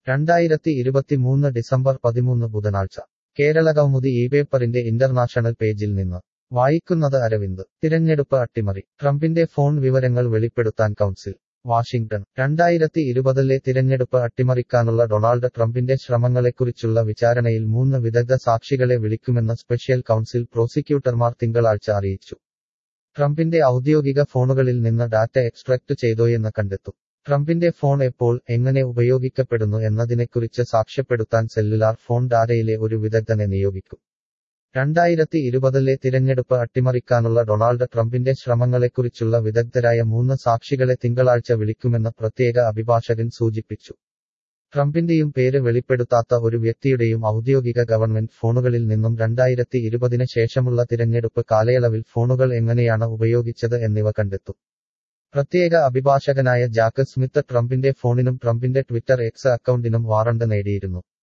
രണ്ടായിരത്തി ഇരുപത്തിമൂന്ന് ഡിസംബർ പതിമൂന്ന് ബുധനാഴ്ച കേരളകൗമുദി ഈ പേപ്പറിന്റെ ഇന്റർനാഷണൽ പേജിൽ നിന്ന് വായിക്കുന്നത് അരവിന്ദ് തിരഞ്ഞെടുപ്പ് അട്ടിമറി ട്രംപിന്റെ ഫോൺ വിവരങ്ങൾ വെളിപ്പെടുത്താൻ കൗൺസിൽ വാഷിംഗ്ടൺ രണ്ടായിരത്തി ഇരുപതിലെ തിരഞ്ഞെടുപ്പ് അട്ടിമറിക്കാനുള്ള ഡൊണാൾഡ് ട്രംപിന്റെ ശ്രമങ്ങളെക്കുറിച്ചുള്ള വിചാരണയിൽ മൂന്ന് വിദഗ്ധ സാക്ഷികളെ വിളിക്കുമെന്ന് സ്പെഷ്യൽ കൗൺസിൽ പ്രോസിക്യൂട്ടർമാർ തിങ്കളാഴ്ച അറിയിച്ചു ട്രംപിന്റെ ഔദ്യോഗിക ഫോണുകളിൽ നിന്ന് ഡാറ്റ എക്സ്ട്രാക്ട് ചെയ്തോയെന്ന് കണ്ടെത്തും ട്രംപിന്റെ ഫോൺ എപ്പോൾ എങ്ങനെ ഉപയോഗിക്കപ്പെടുന്നു എന്നതിനെക്കുറിച്ച് സാക്ഷ്യപ്പെടുത്താൻ സെല്ലുലാർ ഫോൺ ഡാറ്റയിലെ ഒരു വിദഗ്ധനെ നിയോഗിക്കും രണ്ടായിരത്തി ഇരുപതിലെ തിരഞ്ഞെടുപ്പ് അട്ടിമറിക്കാനുള്ള ഡൊണാൾഡ് ട്രംപിന്റെ ശ്രമങ്ങളെക്കുറിച്ചുള്ള വിദഗ്ധരായ മൂന്ന് സാക്ഷികളെ തിങ്കളാഴ്ച വിളിക്കുമെന്ന് പ്രത്യേക അഭിഭാഷകൻ സൂചിപ്പിച്ചു ട്രംപിന്റെയും പേര് വെളിപ്പെടുത്താത്ത ഒരു വ്യക്തിയുടെയും ഔദ്യോഗിക ഗവൺമെന്റ് ഫോണുകളിൽ നിന്നും രണ്ടായിരത്തി ഇരുപതിന് ശേഷമുള്ള തിരഞ്ഞെടുപ്പ് കാലയളവിൽ ഫോണുകൾ എങ്ങനെയാണ് ഉപയോഗിച്ചത് എന്നിവ കണ്ടെത്തും പ്രത്യേക അഭിഭാഷകനായ ജാക്ക് സ്മിത്ത് ട്രംപിന്റെ ഫോണിനും ട്രംപിന്റെ ട്വിറ്റർ എക്സ് അക്കൗണ്ടിനും വാറണ്ട് നേടിയിരുന്നു